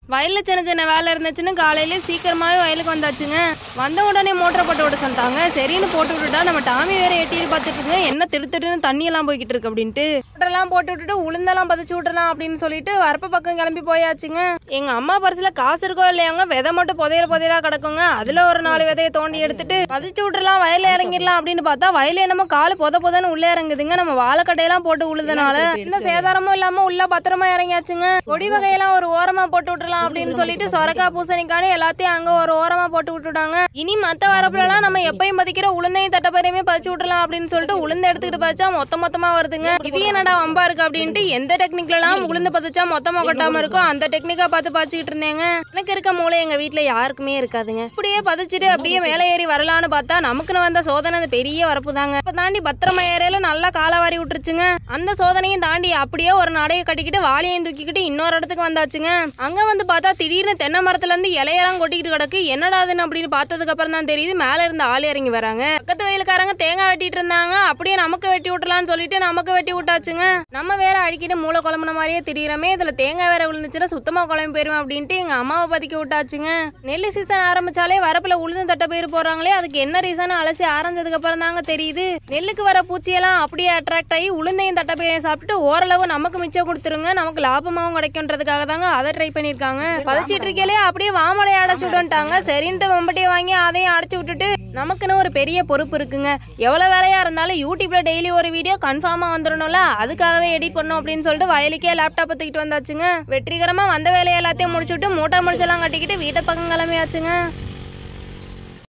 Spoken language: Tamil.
வயல்ல சின்ன சின்ன வேலை இருந்துச்சுன்னு காலையில சீக்கிரமாவே வயலுக்கு வந்தாச்சுங்க வந்த உடனே மோட்டரை போட்டு விட சொல்லிட்டாங்க சரின்னு போட்டு விட்டுட்டா நம்ம டாமி வேற எட்டிட்டு பார்த்துட்டு இருக்குங்க என்ன திரு திருன்னு தண்ணி எல்லாம் போய்கிட்டு இருக்கு அப்படின்ட்டு மோட்டரெல்லாம் போட்டு விட்டுட்டு உளுந்தெல்லாம் பதிச்சு விட்டுறலாம் அப்படின்னு சொல்லிட்டு வரப்பு பக்கம் கிளம்பி போயாச்சுங்க எங்க அம்மா பரிசுல காசு இருக்கோ இல்லையாங்க விதை மட்டும் புதையல புதையலா கிடக்குங்க அதுல ஒரு நாலு விதையை தோண்டி எடுத்துட்டு பதிச்சு விட்டுறலாம் வயல்ல இறங்கிடலாம் அப்படின்னு பார்த்தா வயல்ல என்னமோ காலு பொத பொதன்னு உள்ள இறங்குதுங்க நம்ம வாழைக்கட்டையெல்லாம் போட்டு உழுதுனால எந்த சேதாரமும் இல்லாம உள்ள பத்திரமா இறங்கியாச்சுங்க கொடி வகையெல்லாம் ஒரு ஓரமா போட்டு விட்டுறலாம் அப்படின்னு சொல்லிட்டு சொரக்காய் பூசணிக்கானு எல்லாத்தையும் அங்க ஒரு ஓரமா போட்டு விட்டுட்டாங்க இனி மத்த வரப்புலலாம் நம்ம எப்பயும் பதிக்கிற உளுந்தையும் தட்டப்பறையுமே பதிச்சு விட்டுறலாம் அப்படின்னு சொல்லிட்டு உளுந்து எடுத்துக்கிட்டு பதிச்சா மொத்த மொத்தமா வருதுங்க இது என்னடா வம்பா இருக்கு அப்படின்ட்டு எந்த டெக்னிக்லாம் உளுந்து பதிச்சா மொத்தமா கொட்டாம இருக்கோ அந்த டெக்னிக்கா பார்த்து பதிச்சுக்கிட்டு இருந்தேங்க எனக்கு இருக்க மூளை எங்க வீட்ல யாருக்குமே இருக்காதுங்க அப்படியே பதிச்சுட்டு அப்படியே மேலே ஏறி வரலான்னு பார்த்தா நமக்குன்னு வந்த சோதனை அந்த பெரிய வரப்பு தாங்க இப்ப தாண்டி பத்திரமா ஏறையில நல்லா காலவாரி விட்டுருச்சுங்க அந்த சோதனையும் தாண்டி அப்படியே ஒரு நடையை கட்டிக்கிட்டு வாளியையும் தூக்கிக்கிட்டு இன்னொரு இடத்துக்கு வந்தாச்சுங்க அங்க வந்து பார்த்தா திடீர்னு தென்னை மரத்துல இருந்து இலையெல்லாம் கொட்டிக்கிட்டு கிடக்கு என்னடாதுன்னு அப்படின்னு பார்த்ததுக்கு அப்புறம் தான் தெரியுது மேல இருந்து ஆள் இறங்கி வராங்க பக்கத்து வயலுக்காரங்க தேங்காய் வெட்டிட்டு இருந்தாங்க அப்படியே நமக்கு வெட்டி விட்டுலாம்னு சொல்லிட்டு நமக்கு வெட்டி விட்டாச்சுங்க நம்ம வேற அடிக்கிட்டு மூளை குழம்புன மாதிரியே திரியிறமே இதுல தேங்காய் வேற விழுந்துச்சுன்னா சுத்தமா குழம்பு போயிருவேன் அப்படின்ட்டு எங்க அம்மாவை பத்திக்க விட்டாச்சுங்க நெல் சீசன் ஆரம்பிச்சாலே வரப்புல உளுந்து தட்ட பேர் போறாங்களே அதுக்கு என்ன ரீசன் அலசி ஆரஞ்சதுக்கு அப்புறம் தாங்க தெரியுது நெல்லுக்கு வர பூச்சியெல்லாம் அப்படியே அட்ராக்ட் ஆகி உளுந்தையும் தட்டப்பையும் சாப்பிட்டு ஓரளவு நமக்கு மிச்சம் கொடுத்துருங்க நமக்கு லாபமாவும் கிடைக்கும்ன்றதுக்காக தாங்க அதை ட்ரை பண்ணிருக்காங்க பதிச்சிட்டு இருக்கையிலே அப்படியே வாமலை அடைச்சு விட்டுட்டாங்க சரின்ட்டு வம்பட்டியை வாங்கி அதையும் அடைச்சு விட்டுட்டு நமக்குன்னு ஒரு பெரிய பொறுப்பு இருக்குங்க எவ்வளவு வேலையா இருந்தாலும் யூடியூப்ல டெய்லி ஒரு வீடியோ கன்ஃபார்மா வந்துடணும்ல அதுக்காகவே எடிட் பண்ணும் அப்படின்னு சொல்லிட்டு வயலுக்கே லேப்டாப் தூக்கிட்டு வந்தாச்சுங்க வெற்றிகரமா வந்த வேலையை எல்லாத்தையும் முடிச்சுட்டு மூட்டை முடிச்செல்லாம் கட்டிக்கிட்டு வீட்டை பக்கம் கிளம்பியாச்சுங்க